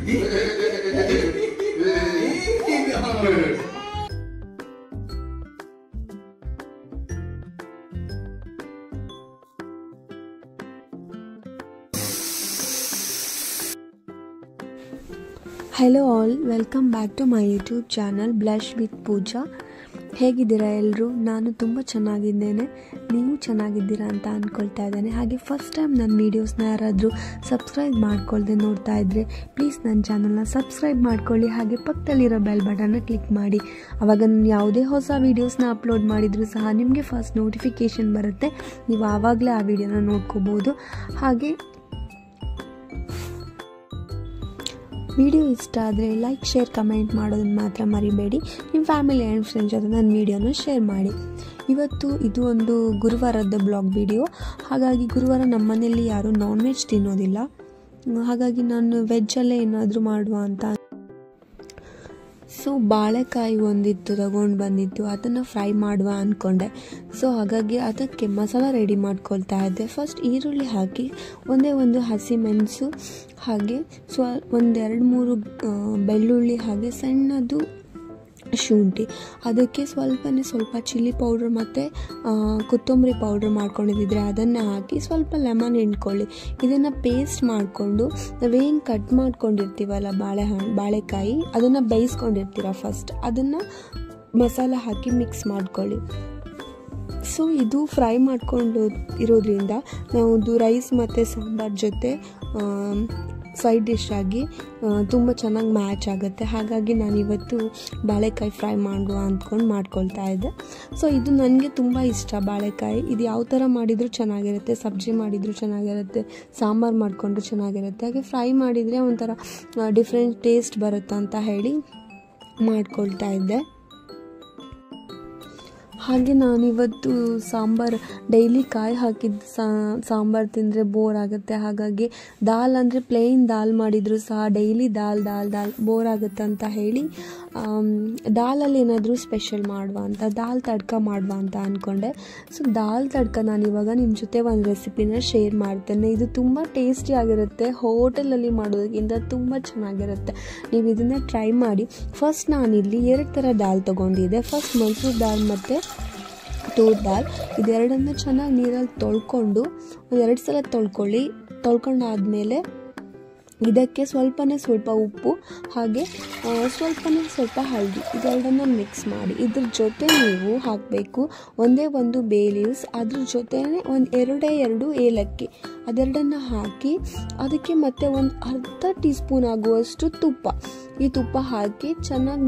hello all welcome back to my YouTube channel blush with Pooja ಹೇಗಿದ್ದೀರಾ ಎಲ್ಲರೂ ನಾನು ತುಂಬ ಚೆನ್ನಾಗಿದ್ದೇನೆ ನೀವು ಚೆನ್ನಾಗಿದ್ದೀರಾ ಅಂತ ಅಂದ್ಕೊಳ್ತಾ ಇದ್ದೇನೆ ಹಾಗೆ ಫಸ್ಟ್ ಟೈಮ್ ನನ್ನ ವೀಡಿಯೋಸ್ನ ಯಾರಾದರೂ ಸಬ್ಸ್ಕ್ರೈಬ್ ಮಾಡ್ಕೊಳ್ದೆ ನೋಡ್ತಾ ಇದ್ದರೆ ಪ್ಲೀಸ್ ನನ್ನ ಚಾನಲ್ನ ಸಬ್ಸ್ಕ್ರೈಬ್ ಮಾಡ್ಕೊಳ್ಳಿ ಹಾಗೆ ಪಕ್ಕದಲ್ಲಿರೋ ಬೆಲ್ ಬಟನ್ನ ಕ್ಲಿಕ್ ಮಾಡಿ ಆವಾಗ ನಾನು ಯಾವುದೇ ಹೊಸ ವೀಡಿಯೋಸ್ನ ಅಪ್ಲೋಡ್ ಮಾಡಿದರೂ ಸಹ ನಿಮಗೆ ಫಸ್ಟ್ ನೋಟಿಫಿಕೇಷನ್ ಬರುತ್ತೆ ನೀವು ಆವಾಗಲೇ ಆ ವಿಡಿಯೋನ ನೋಡ್ಕೋಬೋದು ಹಾಗೆ ವಿಡಿಯೋ ಇಷ್ಟ ಆದರೆ ಲೈಕ್ ಶೇರ್ ಕಮೆಂಟ್ ಮಾಡೋದನ್ನು ಮಾತ್ರ ಮರಿಬೇಡಿ ನಿಮ್ಮ ಫ್ಯಾಮಿಲಿ ಆ್ಯಂಡ್ ಫ್ರೆಂಡ್ಸ್ ಜೊತೆ ನನ್ನ ವೀಡಿಯೋನ ಶೇರ್ ಮಾಡಿ ಇವತ್ತು ಇದು ಒಂದು ಗುರುವಾರದ ಬ್ಲಾಗ್ ವಿಡಿಯೋ ಹಾಗಾಗಿ ಗುರುವಾರ ನಮ್ಮ ಮನೆಯಲ್ಲಿ ಯಾರೂ ನಾನ್ ವೆಜ್ ತಿನ್ನೋದಿಲ್ಲ ಹಾಗಾಗಿ ನಾನು ವೆಜ್ಜಲ್ಲೇ ಏನಾದರೂ ಮಾಡುವ ಅಂತ ಸೊ ಬಾಳೆಕಾಯಿ ಒಂದಿತ್ತು ತಗೊಂಡು ಬಂದಿದ್ದು ಅದನ್ನು ಫ್ರೈ ಮಾಡುವ ಅಂದ್ಕೊಂಡೆ ಸೊ ಹಾಗಾಗಿ ಅದಕ್ಕೆ ಮಸಾಲ ರೆಡಿ ಮಾಡ್ಕೊಳ್ತಾ ಇದ್ದೆ ಫಸ್ಟ್ ಈರುಳ್ಳಿ ಹಾಕಿ ಒಂದೇ ಒಂದು ಹಸಿಮೆಣಸು ಹಾಗೆ ಸ್ವ ಒಂದೆರಡು ಮೂರು ಆ, ಬೆಳ್ಳುಳ್ಳಿ ಹಾಗೆ ಸಣ್ಣದು ಶುಂಠಿ ಅದಕ್ಕೆ ಸ್ವಲ್ಪನೇ ಸ್ವಲ್ಪ ಚಿಲ್ಲಿ ಪೌಡ್ರ್ ಮತ್ತು ಕೊತ್ತಂಬರಿ ಪೌಡ್ರ್ ಮಾಡ್ಕೊಂಡಿದ್ದಿದ್ರೆ ಅದನ್ನು ಹಾಕಿ ಸ್ವಲ್ಪ ಲೆಮನ್ ಹಿಂಡ್ಕೊಳ್ಳಿ ಇದನ್ನು ಪೇಸ್ಟ್ ಮಾಡಿಕೊಂಡು ನಾವೇನು ಕಟ್ ಮಾಡ್ಕೊಂಡಿರ್ತೀವಲ್ಲ ಬಾಳೆಹಣ್ಣು ಬಾಳೆಕಾಯಿ ಅದನ್ನು ಬೇಯಿಸ್ಕೊಂಡಿರ್ತೀರ ಫಸ್ಟ್ ಅದನ್ನು ಮಸಾಲ ಹಾಕಿ ಮಿಕ್ಸ್ ಮಾಡ್ಕೊಳ್ಳಿ ಸೊ ಇದು ಫ್ರೈ ಮಾಡ್ಕೊಂಡು ಇರೋದ್ರಿಂದ ನಾವು ರೈಸ್ ಮತ್ತು ಸಾಂಬಾರ್ ಜೊತೆ ಸೈಡ್ ಡಿಶ್ ಆಗಿ ತುಂಬ ಚೆನ್ನಾಗಿ ಮ್ಯಾಚ್ ಆಗುತ್ತೆ ಹಾಗಾಗಿ ನಾನಿವತ್ತು ಬಾಳೆಕಾಯಿ ಫ್ರೈ ಮಾಡುವ ಅಂದ್ಕೊಂಡು ಮಾಡ್ಕೊಳ್ತಾ ಇದ್ದೆ ಸೊ ಇದು ನನಗೆ ತುಂಬ ಇಷ್ಟ ಬಾಳೆಕಾಯಿ ಇದು ಯಾವ ಥರ ಮಾಡಿದರೂ ಚೆನ್ನಾಗಿರುತ್ತೆ ಸಬ್ಜಿ ಮಾಡಿದರೂ ಚೆನ್ನಾಗಿರುತ್ತೆ ಸಾಂಬಾರು ಮಾಡಿಕೊಂಡ್ರು ಚೆನ್ನಾಗಿರುತ್ತೆ ಹಾಗೆ ಫ್ರೈ ಮಾಡಿದರೆ ಒಂಥರ ಡಿಫ್ರೆಂಟ್ ಟೇಸ್ಟ್ ಬರುತ್ತೆ ಅಂತ ಹೇಳಿ ಮಾಡ್ಕೊಳ್ತಾ ಇದ್ದೆ ಹಾಗೆ ನಾನಿವತ್ತು ಸಾಂಬಾರು ಡೈಲಿ ಕಾಯಿ ಹಾಕಿದ್ದು ಸಾಂಬಾರು ತಿಂದರೆ ಬೋರ್ ಆಗುತ್ತೆ ಹಾಗಾಗಿ ದಾಲ್ ಅಂದರೆ ಪ್ಲೇನ್ ದಾಲ್ ಮಾಡಿದರೂ ಸಹ ಡೈಲಿ ದಾಲ್ ದಾಲ್ ದಾಲ್ ಬೋರ್ ಆಗುತ್ತೆ ಅಂತ ಹೇಳಿ ಆಮ್, ದಾಲಲ್ಲಿ ಏನಾದರೂ ಸ್ಪೆಷಲ್ ಮಾಡುವ ಅಂತ ದಾಲ್ ತಡ್ಕ ಮಾಡುವ ಅಂತ ಅಂದ್ಕೊಂಡೆ ಸೊ ದಾಲ್ ತಡ್ಕ ನಾನು ಇವಾಗ ನಿಮ್ಮ ಜೊತೆ ಒಂದು ರೆಸಿಪಿನ ಶೇರ್ ಮಾಡ್ತೇನೆ ಇದು ತುಂಬ ಟೇಸ್ಟಿಯಾಗಿರುತ್ತೆ ಹೋಟೆಲಲ್ಲಿ ಮಾಡೋದಕ್ಕಿಂತ ತುಂಬ ಚೆನ್ನಾಗಿರುತ್ತೆ ನೀವು ಇದನ್ನು ಟ್ರೈ ಮಾಡಿ ಫಸ್ಟ್ ನಾನಿಲ್ಲಿ ಎರಡು ಥರ ದಾಲ್ ತೊಗೊಂಡಿದ್ದೆ ಫಸ್ಟ್ ಮೈಸೂರು ದಾಲ್ ಮತ್ತು ತೂರ್ ದಾಲ್ ಇದೆರಡನ್ನು ಚೆನ್ನಾಗಿ ನೀರಲ್ಲಿ ತೊಳ್ಕೊಂಡು ಒಂದು ಎರಡು ಸಲ ತೊಳ್ಕೊಳ್ಳಿ ತೊಳ್ಕೊಂಡಾದಮೇಲೆ ಇದಕ್ಕೆ ಸ್ವಲ್ಪನೇ ಸ್ವಲ್ಪ ಉಪ್ಪು ಹಾಗೆ ಆ, ಸ್ವಲ್ಪನೇ ಸ್ವಲ್ಪ ಹಳದಿ ಇದೆರಡನ್ನ ಮಿಕ್ಸ್ ಮಾಡಿ ಇದ್ರ ಜೊತೆ ನೀವು ಹಾಕಬೇಕು ಒಂದೇ ಒಂದು ಬೇ ಲೀವ್ಸ್ ಅದ್ರ ಜೊತೆನೇ ಒಂದು ಎರಡೇ ಎರಡು ಏಲಕ್ಕಿ ಅದೆರಡನ್ನು ಹಾಕಿ ಅದಕ್ಕೆ ಮತ್ತೆ ಒಂದು ಅರ್ಧ ಟೀ ಸ್ಪೂನ್ ಆಗುವಷ್ಟು ತುಪ್ಪ ಈ ತುಪ್ಪ ಹಾಕಿ ಚೆನ್ನಾಗಿ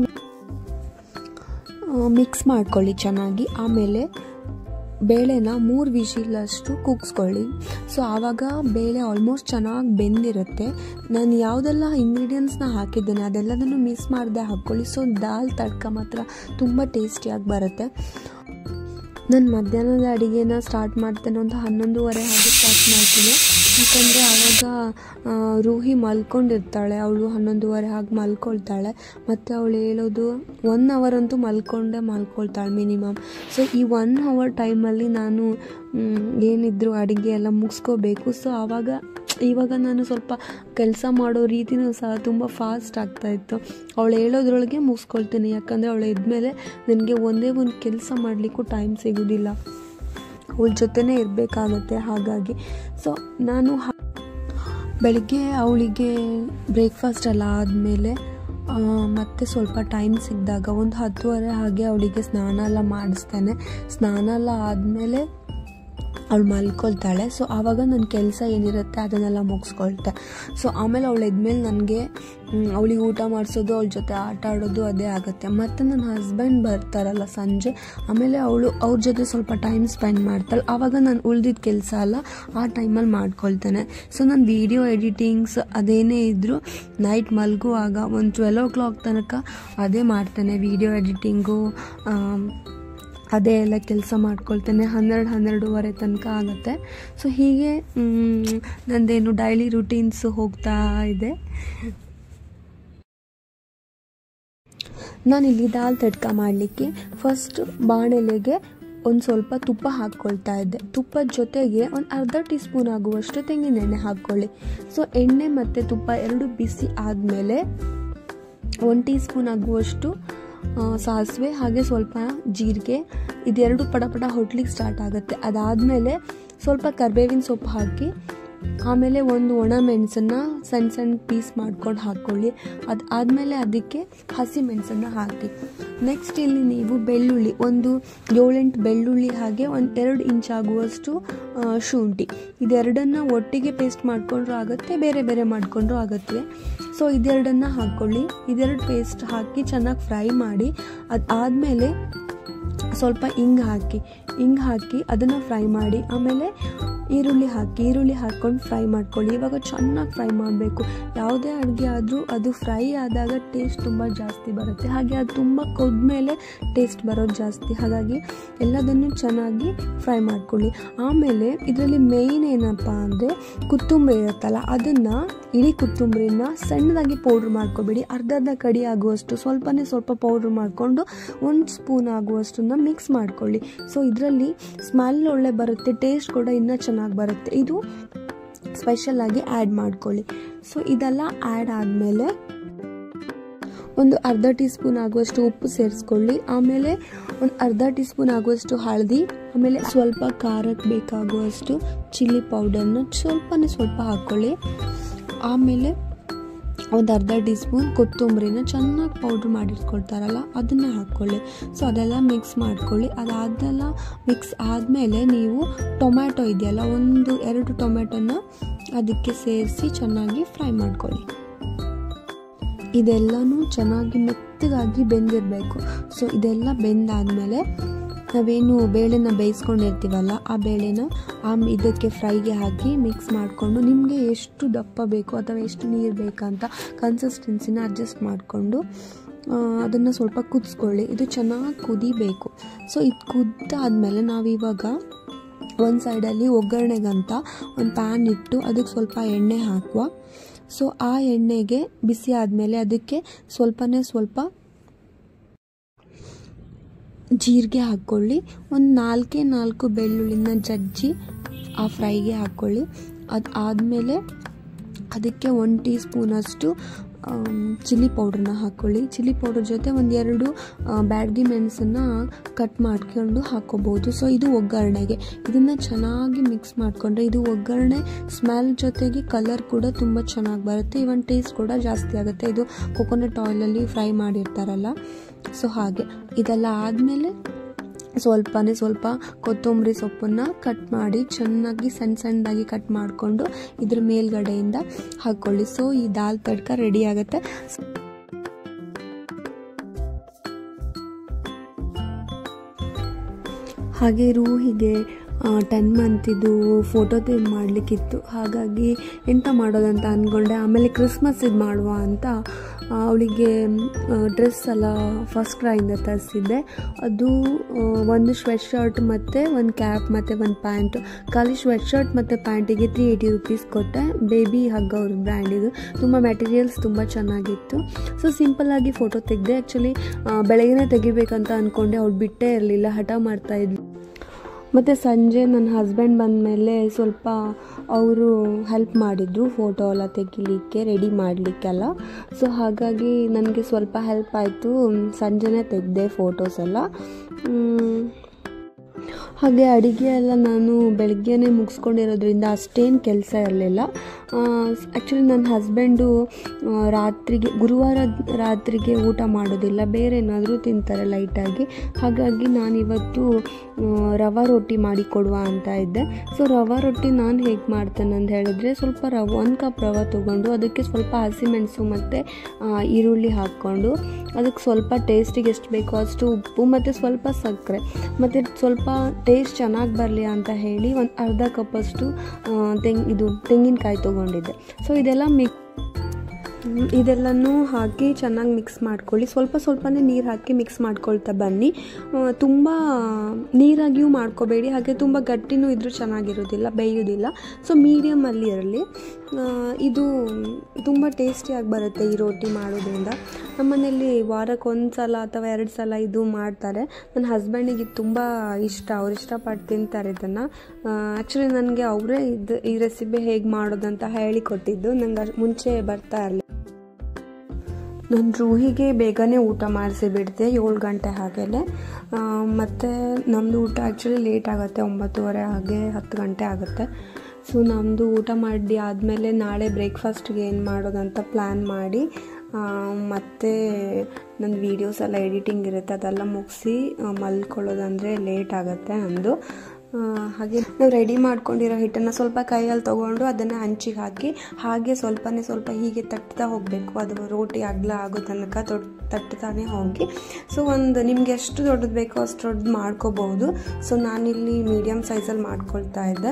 ಮಿಕ್ಸ್ ಮಾಡ್ಕೊಳ್ಳಿ ಚೆನ್ನಾಗಿ ಆಮೇಲೆ ಬೇಳೆನ ಮೂರು ವಿಶಿಲಷ್ಟು ಕುಗ್ಸ್ಕೊಳ್ಳಿ ಸೊ ಆವಾಗ ಬೇಳೆ ಆಲ್ಮೋಸ್ಟ್ ಚೆನ್ನಾಗಿ ಬೆಂದಿರುತ್ತೆ ನಾನು ಯಾವುದೆಲ್ಲ ಇಂಗ್ರೀಡಿಯೆಂಟ್ಸ್ನ ಹಾಕಿದ್ದೇನೆ ಅದೆಲ್ಲದನ್ನು ಮಿಸ್ ಮಾಡದೆ ಹಾಕ್ಕೊಳ್ಳಿ ಸೊ ದಾಲ್ ತಡ್ಕ ಮಾತ್ರ ತುಂಬ ಟೇಸ್ಟಿಯಾಗಿ ಬರುತ್ತೆ ನಾನು ಮಧ್ಯಾಹ್ನದ ಅಡುಗೆನ ಸ್ಟಾರ್ಟ್ ಮಾಡ್ತೇನೆ ಒಂದು ಹನ್ನೊಂದುವರೆ ಹಾಗೆ ಸ್ಟಾರ್ಟ್ ಮಾಡ್ತೀನಿ ಯಾಕಂದರೆ ಆವಾಗ ಆ, ರೂಹಿ ಮಲ್ಕೊಂಡಿರ್ತಾಳೆ ಅವಳು ಹನ್ನೊಂದುವರೆ ಹಾಗೆ ಮಲ್ಕೊಳ್ತಾಳೆ ಮತ್ತು ಅವಳು ಹೇಳೋದು ಒನ್ ಅವರ್ ಅಂತೂ ಮಲ್ಕೊಂಡೇ ಮಲ್ಕೊಳ್ತಾಳೆ ಮಿನಿಮಮ್ ಸೊ ಈ ಒನ್ ಅವರ್ ಟೈಮಲ್ಲಿ ನಾನು ಮ್, ಏನಿದ್ರು ಅಡುಗೆ ಎಲ್ಲ ಮುಗಿಸ್ಕೋಬೇಕು ಸೊ ಆವಾಗ ಇವಾಗ ನಾನು ಸ್ವಲ್ಪ ಕೆಲಸ ಮಾಡೋ ರೀತಿನೂ ಸಹ ತುಂಬ ಫಾಸ್ಟ್ ಆಗ್ತಾಯಿತ್ತು ಅವಳು ಹೇಳೋದ್ರೊಳಗೆ ಮುಗಿಸ್ಕೊಳ್ತೀನಿ ಯಾಕಂದರೆ ಅವಳು ಎದ್ಮೇಲೆ ನನಗೆ ಒಂದೇ ಒಂದು ಕೆಲಸ ಮಾಡಲಿಕ್ಕೂ ಟೈಮ್ ಸಿಗೋದಿಲ್ಲ ಅವಳ ಜೊತೆನೇ ಇರಬೇಕಾಗತ್ತೆ ಹಾಗಾಗಿ ಸೊ ನಾನು ಹ- ಬೆಳಿಗ್ಗೆ ಅವಳಿಗೆ ಬ್ರೇಕ್ಫಾಸ್ಟ್ ಎಲ್ಲ ಆದಮೇಲೆ ಮತ್ತೆ ಸ್ವಲ್ಪ ಟೈಮ್ ಸಿಕ್ಕಿದಾಗ ಒಂದು ಹತ್ತುವರೆ ಹಾಗೆ ಅವಳಿಗೆ ಸ್ನಾನ ಎಲ್ಲ ಮಾಡಿಸ್ತೇನೆ ಸ್ನಾನ ಎಲ್ಲ ಆದಮೇಲೆ ಅವಳು ಮಲ್ಕೊಳ್ತಾಳೆ ಸೊ ಆವಾಗ ನನ್ನ ಕೆಲಸ ಏನಿರುತ್ತೆ ಅದನ್ನೆಲ್ಲ ಮುಗಿಸ್ಕೊಳ್ತೆ ಸೊ ಆಮೇಲೆ ಅವಳು ಎದ್ಮೇಲೆ ನನಗೆ ಅವಳಿಗೆ ಊಟ ಮಾಡಿಸೋದು ಅವಳ ಜೊತೆ ಆಟ ಆಡೋದು ಅದೇ ಆಗುತ್ತೆ ಮತ್ತು ನನ್ನ ಹಸ್ಬೆಂಡ್ ಬರ್ತಾರಲ್ಲ ಸಂಜೆ ಆಮೇಲೆ ಅವಳು ಅವ್ರ ಜೊತೆ ಸ್ವಲ್ಪ ಟೈಮ್ ಸ್ಪೆಂಡ್ ಮಾಡ್ತಾಳೆ ಆವಾಗ ನಾನು ಉಳ್ದಿದ್ದ ಕೆಲಸ ಎಲ್ಲ ಆ ಟೈಮಲ್ಲಿ ಮಾಡ್ಕೊಳ್ತೇನೆ ಸೊ ನಾನು ವೀಡಿಯೋ ಎಡಿಟಿಂಗ್ಸ್ ಅದೇನೇ ಇದ್ದರೂ ನೈಟ್ ಮಲಗುವಾಗ ಒಂದು ಟ್ವೆಲ್ ಓ ಕ್ಲಾಕ್ ತನಕ ಅದೇ ಮಾಡ್ತೇನೆ ವೀಡಿಯೋ ಎಡಿಟಿಂಗು ಅದೇ ಎಲ್ಲ ಕೆಲಸ ಮಾಡ್ಕೊಳ್ತೇನೆ ಹನ್ನೆರಡು ಹನ್ನೆರಡೂವರೆ ತನಕ ಆಗುತ್ತೆ ಸೊ ಹೀಗೆ ಮ್, ನಂದೇನು ಡೈಲಿ ರುಟೀನ್ಸ್ ಹೋಗ್ತಾ ಇದೆ ನಾನಿಲ್ಲಿ ದಾಲ್ ತಡ್ಕ ಮಾಡಲಿಕ್ಕೆ ಫಸ್ಟ್ ಬಾಣಲೆಗೆ ಒಂದು ಸ್ವಲ್ಪ ತುಪ್ಪ ಹಾಕ್ಕೊಳ್ತಾ ಇದ್ದೆ ತುಪ್ಪದ ಜೊತೆಗೆ ಒಂದು ಅರ್ಧ ಟೀ ಸ್ಪೂನ್ ಆಗುವಷ್ಟು ತೆಂಗಿನೆಣ್ಣೆ ಹಾಕ್ಕೊಳ್ಳಿ ಸೊ ಎಣ್ಣೆ ಮತ್ತು ತುಪ್ಪ ಎರಡು ಬಿಸಿ ಆದಮೇಲೆ ಒಂದು ಟೀ ಸ್ಪೂನ್ ಆಗುವಷ್ಟು ಸಾಸಿವೆ ಹಾಗೆ ಸ್ವಲ್ಪ ಜೀರಿಗೆ ಇದೆರಡು ಪಟ ಪಟ ಹೊಟ್ಲಿಕ್ಕೆ ಸ್ಟಾರ್ಟ್ ಆಗುತ್ತೆ ಅದಾದಮೇಲೆ ಸ್ವಲ್ಪ ಕರ್ಬೇವಿನ ಸೊಪ್ಪು ಹಾಕಿ ಆಮೇಲೆ ಒಂದು ಒಣ ಮೆಣಸನ್ನು ಸಣ್ಣ ಸಣ್ಣ ಪೀಸ್ ಮಾಡ್ಕೊಂಡು ಹಾಕ್ಕೊಳ್ಳಿ ಅದಾದಮೇಲೆ ಅದಕ್ಕೆ ಹಸಿ ಮೆಣಸನ್ನು ಹಾಕಿ ನೆಕ್ಸ್ಟ್ ಇಲ್ಲಿ ನೀವು ಬೆಳ್ಳುಳ್ಳಿ ಒಂದು ಏಳೆಂಟು ಬೆಳ್ಳುಳ್ಳಿ ಹಾಗೆ ಒಂದು ಎರಡು ಇಂಚ್ ಆಗುವಷ್ಟು ಶುಂಠಿ ಇದೆರಡನ್ನು ಒಟ್ಟಿಗೆ ಪೇಸ್ಟ್ ಮಾಡಿಕೊಂಡ್ರೂ ಆಗುತ್ತೆ ಬೇರೆ ಬೇರೆ ಮಾಡಿಕೊಂಡ್ರೂ ಆಗುತ್ತೆ ಸೊ ಇದೆರಡನ್ನು ಹಾಕ್ಕೊಳ್ಳಿ ಇದೆರಡು ಪೇಸ್ಟ್ ಹಾಕಿ ಚೆನ್ನಾಗಿ ಫ್ರೈ ಮಾಡಿ ಅದಾದಮೇಲೆ ಸ್ವಲ್ಪ ಹಿಂಗೆ ಹಾಕಿ ಹಿಂಗೆ ಹಾಕಿ ಅದನ್ನು ಫ್ರೈ ಮಾಡಿ ಆಮೇಲೆ ಈರುಳ್ಳಿ ಹಾಕಿ ಈರುಳ್ಳಿ ಹಾಕ್ಕೊಂಡು ಫ್ರೈ ಮಾಡ್ಕೊಳ್ಳಿ ಇವಾಗ ಚೆನ್ನಾಗಿ ಫ್ರೈ ಮಾಡಬೇಕು ಯಾವುದೇ ಅಡುಗೆ ಆದರೂ ಅದು ಫ್ರೈ ಆದಾಗ ಟೇಸ್ಟ್ ತುಂಬ ಜಾಸ್ತಿ ಬರುತ್ತೆ ಹಾಗೆ ಅದು ತುಂಬ ಕೊದ್ಮೇಲೆ ಟೇಸ್ಟ್ ಬರೋದು ಜಾಸ್ತಿ ಹಾಗಾಗಿ ಎಲ್ಲದನ್ನು ಚೆನ್ನಾಗಿ ಫ್ರೈ ಮಾಡ್ಕೊಳ್ಳಿ ಆಮೇಲೆ ಇದರಲ್ಲಿ ಮೇಯ್ನ್ ಏನಪ್ಪ ಅಂದರೆ ಕೊತ್ತಂಬರಿ ಇರುತ್ತಲ್ಲ ಅದನ್ನು ಇಡೀ ಕೊತ್ತಂಬರಿನ ಸಣ್ಣದಾಗಿ ಪೌಡ್ರ್ ಮಾಡ್ಕೊಬೇಡಿ ಅರ್ಧ ಅರ್ಧ ಕಡಿ ಆಗುವಷ್ಟು ಸ್ವಲ್ಪನೇ ಸ್ವಲ್ಪ ಪೌಡ್ರ್ ಮಾಡಿಕೊಂಡು ಒಂದು ಸ್ಪೂನ್ ಆಗುವಷ್ಟನ್ನ ಮಿಕ್ಸ್ ಮಾಡ್ಕೊಳ್ಳಿ ಸೊ ಇದರಲ್ಲಿ ಸ್ಮೆಲ್ ಒಳ್ಳೆ ಬರುತ್ತೆ ಟೇಸ್ಟ್ ಕೂಡ ಇನ್ನೂ ಚೆನ್ನಾಗಿ ಬರುತ್ತೆ ಇದು ಸ್ಪೆಷಲಾಗಿ ಆ್ಯಡ್ ಮಾಡ್ಕೊಳ್ಳಿ ಸೊ ಇದೆಲ್ಲ ಆ್ಯಡ್ ಆದಮೇಲೆ ಒಂದು ಅರ್ಧ ಟೀ ಸ್ಪೂನ್ ಆಗುವಷ್ಟು ಉಪ್ಪು ಸೇರಿಸ್ಕೊಳ್ಳಿ ಆಮೇಲೆ ಒಂದು ಅರ್ಧ ಟೀ ಸ್ಪೂನ್ ಆಗುವಷ್ಟು ಹಳದಿ ಆಮೇಲೆ ಸ್ವಲ್ಪ ಖಾರಕ್ಕೆ ಬೇಕಾಗುವಷ್ಟು ಚಿಲ್ಲಿ ಪೌಡರ್ನ ಸ್ವಲ್ಪನೇ ಸ್ವಲ್ಪ ಹಾಕ್ಕೊಳ್ಳಿ ಆಮೇಲೆ ಒಂದು ಅರ್ಧ ಟೀ ಸ್ಪೂನ್ ಕೊತ್ತಂಬರಿನ ಚೆನ್ನಾಗಿ ಪೌಡ್ರ್ ಮಾಡಿಟ್ಕೊಳ್ತಾರಲ್ಲ ಅದನ್ನು ಹಾಕ್ಕೊಳ್ಳಿ ಸೊ ಅದೆಲ್ಲ ಮಿಕ್ಸ್ ಮಾಡ್ಕೊಳ್ಳಿ ಅದಾದೆಲ್ಲ ಮಿಕ್ಸ್ ಆದಮೇಲೆ ನೀವು ಟೊಮ್ಯಾಟೊ ಇದೆಯಲ್ಲ ಒಂದು ಎರಡು ಟೊಮ್ಯಾಟೊನ ಅದಕ್ಕೆ ಸೇರಿಸಿ ಚೆನ್ನಾಗಿ ಫ್ರೈ ಮಾಡ್ಕೊಳ್ಳಿ ಇದೆಲ್ಲನೂ ಚೆನ್ನಾಗಿ ಮೆತ್ತಗಾಗಿ ಬೆಂದಿರಬೇಕು ಸೊ ಇದೆಲ್ಲ ಬೆಂದಾದಮೇಲೆ ನಾವೇನು ಬೇಳೆನ ಬೇಯಿಸ್ಕೊಂಡಿರ್ತೀವಲ್ಲ ಆ ಬೇಳೆನ ಆ ಇದಕ್ಕೆ ಫ್ರೈಗೆ ಹಾಕಿ ಮಿಕ್ಸ್ ಮಾಡಿಕೊಂಡು ನಿಮಗೆ ಎಷ್ಟು ದಪ್ಪ ಬೇಕು ಅಥವಾ ಎಷ್ಟು ನೀರು ಬೇಕಂತ ಕನ್ಸಿಸ್ಟೆನ್ಸಿನ ಅಡ್ಜಸ್ಟ್ ಮಾಡಿಕೊಂಡು ಅದನ್ನು ಸ್ವಲ್ಪ ಕುದಿಸ್ಕೊಳ್ಳಿ ಇದು ಚೆನ್ನಾಗಿ ಕುದಿಬೇಕು ಸೊ ಇದು ಕುದ್ದಾದಮೇಲೆ ನಾವಿವಾಗ ಒಂದು ಸೈಡಲ್ಲಿ ಒಗ್ಗರಣೆಗಂತ ಒಂದು ಪ್ಯಾನ್ ಇಟ್ಟು ಅದಕ್ಕೆ ಸ್ವಲ್ಪ ಎಣ್ಣೆ ಹಾಕುವ ಸೊ ಆ ಎಣ್ಣೆಗೆ ಬಿಸಿ ಆದಮೇಲೆ ಅದಕ್ಕೆ ಸ್ವಲ್ಪನೇ ಸ್ವಲ್ಪ ಜೀರಿಗೆ ಹಾಕ್ಕೊಳ್ಳಿ ಒಂದು ನಾಲ್ಕೇ ನಾಲ್ಕು ಬೆಳ್ಳುಳ್ಳಿನ ಜಜ್ಜಿ ಆ ಫ್ರೈಗೆ ಹಾಕ್ಕೊಳ್ಳಿ ಅದು ಆದಮೇಲೆ ಅದಕ್ಕೆ ಒನ್ ಟೀ ಸ್ಪೂನಷ್ಟು ಚಿಲ್ಲಿ ಪೌಡ್ರನ್ನ ಹಾಕ್ಕೊಳ್ಳಿ ಚಿಲ್ಲಿ ಪೌಡರ್ ಜೊತೆ ಒಂದೆರಡು ಬ್ಯಾಡಗಿ ಮೆಣಸನ್ನು ಕಟ್ ಮಾಡ್ಕೊಂಡು ಹಾಕ್ಕೋಬೋದು ಸೊ ಇದು ಒಗ್ಗರಣೆಗೆ ಇದನ್ನು ಚೆನ್ನಾಗಿ ಮಿಕ್ಸ್ ಮಾಡಿಕೊಂಡ್ರೆ ಇದು ಒಗ್ಗರಣೆ ಸ್ಮೆಲ್ ಜೊತೆಗೆ ಕಲರ್ ಕೂಡ ತುಂಬ ಚೆನ್ನಾಗಿ ಬರುತ್ತೆ ಇವನ್ ಟೇಸ್ಟ್ ಕೂಡ ಜಾಸ್ತಿ ಆಗುತ್ತೆ ಇದು ಕೊಕೊನಟ್ ಆಯಿಲಲ್ಲಿ ಫ್ರೈ ಮಾಡಿರ್ತಾರಲ್ಲ ಸೊ ಹಾಗೆ ಇದೆಲ್ಲ ಆದಮೇಲೆ ಸ್ವಲ್ಪನೇ ಸ್ವಲ್ಪ ಕೊತ್ತಂಬರಿ ಸೊಪ್ಪನ್ನು ಕಟ್ ಮಾಡಿ ಚೆನ್ನಾಗಿ ಸಣ್ಣ ಸಣ್ಣದಾಗಿ ಕಟ್ ಮಾಡಿಕೊಂಡು ಇದ್ರ ಮೇಲ್ಗಡೆಯಿಂದ ಹಾಕ್ಕೊಳ್ಳಿ ಸೊ ಈ ದಾಲ್ ತಡ್ಕ ರೆಡಿ ಆಗುತ್ತೆ ಹಾಗೆ ರೂಹಿಗೆ ಟೆನ್ ಮಂತಿದ್ದು ಫೋಟೋ ತೆಗೆ ಮಾಡಲಿಕ್ಕಿತ್ತು ಹಾಗಾಗಿ ಎಂತ ಮಾಡೋದಂತ ಅಂದ್ಕೊಂಡೆ ಆಮೇಲೆ ಕ್ರಿಸ್ಮಸ್ ಇದು ಮಾಡುವ ಅಂತ ಅವಳಿಗೆ ಡ್ರೆಸ್ ಎಲ್ಲ ಫಸ್ಟ್ ಕ್ರೈಯಿಂದ ತರಿಸಿದ್ದೆ ಅದು ಒಂದು ಸ್ವೆಟ್ ಶರ್ಟ್ ಮತ್ತು ಒಂದು ಕ್ಯಾಪ್ ಮತ್ತು ಒಂದು ಪ್ಯಾಂಟ್ ಖಾಲಿ ಸ್ವೆಟ್ ಶರ್ಟ್ ಮತ್ತು ಪ್ಯಾಂಟಿಗೆ ತ್ರೀ ಏಯ್ಟಿ ರುಪೀಸ್ ಕೊಟ್ಟೆ ಬೇಬಿ ಹಗ್ ಅವ್ರ ಬ್ರ್ಯಾಂಡಿದು ತುಂಬ ಮೆಟೀರಿಯಲ್ಸ್ ತುಂಬ ಚೆನ್ನಾಗಿತ್ತು ಸೊ ಸಿಂಪಲ್ಲಾಗಿ ಫೋಟೋ ತೆಗೆದೆ ಆ್ಯಕ್ಚುಲಿ ಬೆಳಗ್ಗೆನೇ ತೆಗಿಬೇಕಂತ ಅಂದ್ಕೊಂಡೆ ಅವ್ಳು ಬಿಟ್ಟೇ ಇರಲಿಲ್ಲ ಹಠ ಮಾಡ್ತಾಯಿದ್ಲು ಮತ್ತು ಸಂಜೆ ನನ್ನ ಹಸ್ಬೆಂಡ್ ಬಂದಮೇಲೆ ಸ್ವಲ್ಪ ಅವರು ಹೆಲ್ಪ್ ಮಾಡಿದರು ಫೋಟೋ ಎಲ್ಲ ತೆಗಿಲಿಕ್ಕೆ ರೆಡಿ ಮಾಡಲಿಕ್ಕೆಲ್ಲ ಸೊ ಹಾಗಾಗಿ ನನಗೆ ಸ್ವಲ್ಪ ಹೆಲ್ಪ್ ಆಯಿತು ಸಂಜೆನೇ ತೆಗೆದೆ ಫೋಟೋಸ್ ಎಲ್ಲ ಹಾಗೆ ಅಡುಗೆ ಎಲ್ಲ ನಾನು ಬೆಳಗ್ಗೆನೇ ಮುಗಿಸ್ಕೊಂಡಿರೋದ್ರಿಂದ ಅಷ್ಟೇನು ಕೆಲಸ ಇರಲಿಲ್ಲ ಆ್ಯಕ್ಚುಲಿ ನನ್ನ ಹಸ್ಬೆಂಡು ರಾತ್ರಿಗೆ ಗುರುವಾರ ರಾತ್ರಿಗೆ ಊಟ ಮಾಡೋದಿಲ್ಲ ಬೇರೆ ಏನಾದರೂ ತಿಂತಾರೆ ಲೈಟಾಗಿ ಹಾಗಾಗಿ ನಾನಿವತ್ತು ರವೆ ರೊಟ್ಟಿ ಮಾಡಿ ಕೊಡುವ ಅಂತ ಇದ್ದೆ ಸೊ ರವೆ ರೊಟ್ಟಿ ನಾನು ಹೇಗೆ ಮಾಡ್ತೇನೆ ಅಂತ ಹೇಳಿದ್ರೆ ಸ್ವಲ್ಪ ರವೆ ಒಂದು ಕಪ್ ರವೆ ತೊಗೊಂಡು ಅದಕ್ಕೆ ಸ್ವಲ್ಪ ಹಸಿಮೆಣಸು ಮತ್ತು ಈರುಳ್ಳಿ ಹಾಕ್ಕೊಂಡು ಅದಕ್ಕೆ ಸ್ವಲ್ಪ ಟೇಸ್ಟಿಗೆ ಎಷ್ಟು ಬೇಕೋ ಅಷ್ಟು ಉಪ್ಪು ಮತ್ತು ಸ್ವಲ್ಪ ಸಕ್ಕರೆ ಮತ್ತು ಸ್ವಲ್ಪ ಟೇಸ್ಟ್ ಚೆನ್ನಾಗಿ ಬರಲಿ ಅಂತ ಹೇಳಿ ಒಂದು ಅರ್ಧ ಕಪ್ಪಷ್ಟು ತೆಂಗ್ ಇದು ತೆಂಗಿನಕಾಯಿ ತೊಗೊಂಡಿದ್ದೆ ಸೊ ಇದೆಲ್ಲ ಮಿಕ್ ಇದೆಲ್ಲನೂ ಹಾಕಿ ಚೆನ್ನಾಗಿ ಮಿಕ್ಸ್ ಮಾಡ್ಕೊಳ್ಳಿ ಸ್ವಲ್ಪ ಸ್ವಲ್ಪನೇ ನೀರು ಹಾಕಿ ಮಿಕ್ಸ್ ಮಾಡ್ಕೊಳ್ತಾ ಬನ್ನಿ ತುಂಬ ನೀರಾಗಿಯೂ ಮಾಡ್ಕೋಬೇಡಿ ಹಾಗೆ ತುಂಬ ಗಟ್ಟಿನೂ ಇದ್ರೂ ಚೆನ್ನಾಗಿರೋದಿಲ್ಲ ಬೇಯೋದಿಲ್ಲ ಸೊ ಮೀಡಿಯಮಲ್ಲಿ ಇರಲಿ ಆ, ಇದು ತುಂಬ ಟೇಸ್ಟಿಯಾಗಿ ಬರುತ್ತೆ ಈ ರೋಟಿ ಮಾಡೋದ್ರಿಂದ ನಮ್ಮನೇಲಿ ವಾರಕ್ಕೆ ಒಂದು ಸಲ ಅಥವಾ ಎರಡು ಸಲ ಇದು ಮಾಡ್ತಾರೆ ನನ್ನ ಹಸ್ಬೆಂಡಿಗೆ ಇದು ತುಂಬ ಇಷ್ಟ ಅವ್ರು ಇಷ್ಟಪಟ್ಟು ತಿಂತಾರೆ ಇದನ್ನು ಆ್ಯಕ್ಚುಲಿ ನನಗೆ ಅವರೇ ಇದು ಈ ರೆಸಿಪಿ ಹೇಗೆ ಮಾಡೋದಂತ ಹೇಳಿಕೊಟ್ಟಿದ್ದು ನಂಗೆ ಅದ್ ಮುಂಚೆ ಬರ್ತಾ ಇರಲಿಲ್ಲ ನನ್ನ ರೂಹಿಗೆ ಬೇಗನೆ ಊಟ ಮಾಡಿಸಿ ಬಿಡ್ತೆ ಏಳು ಗಂಟೆ ಹಾಗೆಯೇ ಮತ್ತು ನಮ್ಮದು ಊಟ ಆ್ಯಕ್ಚುಲಿ ಲೇಟ್ ಆಗುತ್ತೆ ಒಂಬತ್ತುವರೆ ಹಾಗೆ ಹತ್ತು ಗಂಟೆ ಆಗುತ್ತೆ ಸೊ ನಮ್ಮದು ಊಟ ಮಾಡಿ ಆದಮೇಲೆ ನಾಳೆ ಬ್ರೇಕ್ಫಾಸ್ಟ್ಗೆ ಏನು ಮಾಡೋದಂತ ಪ್ಲ್ಯಾನ್ ಮಾಡಿ ಆ, ಮತ್ತೆ ನನ್ನ ವೀಡಿಯೋಸ್ ಎಲ್ಲ ಎಡಿಟಿಂಗ್ ಇರುತ್ತೆ ಅದೆಲ್ಲ ಮುಗಿಸಿ ಮಲ್ಕೊಳ್ಳೋದಂದರೆ ಲೇಟ್ ಆಗುತ್ತೆ ನಮ್ಮದು ಆ, ಹಾಗೆ ನಾವು ರೆಡಿ ಮಾಡ್ಕೊಂಡಿರೋ ಹಿಟ್ಟನ್ನು ಸ್ವಲ್ಪ ಕೈಯಲ್ಲಿ ತೊಗೊಂಡು ಅದನ್ನು ಹಂಚಿಗೆ ಹಾಕಿ ಹಾಗೆ ಸ್ವಲ್ಪನೇ ಸ್ವಲ್ಪ ಹೀಗೆ ತಟ್ತಾ ಹೋಗಬೇಕು ಅದು ರೋಟಿ ಅಗ್ಲ ಆಗೋ ತನಕ ತೊಟ್ ತಟ್ತಾನೆ ಹೋಗಿ ಸೊ ಒಂದು ನಿಮ್ಗೆ ಎಷ್ಟು ದೊಡ್ಡದು ಬೇಕೋ ಅಷ್ಟು ದೊಡ್ಡದು ಮಾಡ್ಕೋಬಹುದು ಸೊ ನಾನಿಲ್ಲಿ ಮೀಡಿಯಮ್ ಸೈಜಲ್ಲಿ ಮಾಡ್ಕೊಳ್ತಾ ಇದ್ದೆ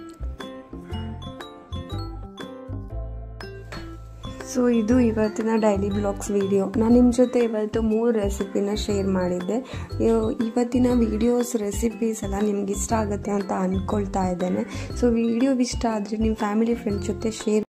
ಸೊ ಇದು ಇವತ್ತಿನ ಡೈಲಿ ಬ್ಲಾಗ್ಸ್ ವಿಡಿಯೋ ನಾನು ನಿಮ್ಮ ಜೊತೆ ಇವತ್ತು ಮೂರು ರೆಸಿಪಿನ ಶೇರ್ ಮಾಡಿದ್ದೆ ಇವ್- ಇವತ್ತಿನ ವಿಡಿಯೋಸ್ ರೆಸಿಪೀಸ್ ಎಲ್ಲ ನಿಮ್ಗೆ ಇಷ್ಟ ಆಗುತ್ತೆ ಅಂತ ಅಂದ್ಕೊಳ್ತಾ ಇದ್ದೇನೆ ಸೊ ವಿಡಿಯೋ ಇಷ್ಟ ಆದರೆ ನಿಮ್ಮ ಫ್ಯಾಮಿಲಿ ಫ್ರೆಂಡ್ಸ್ ಜೊತೆ ಶೇರ್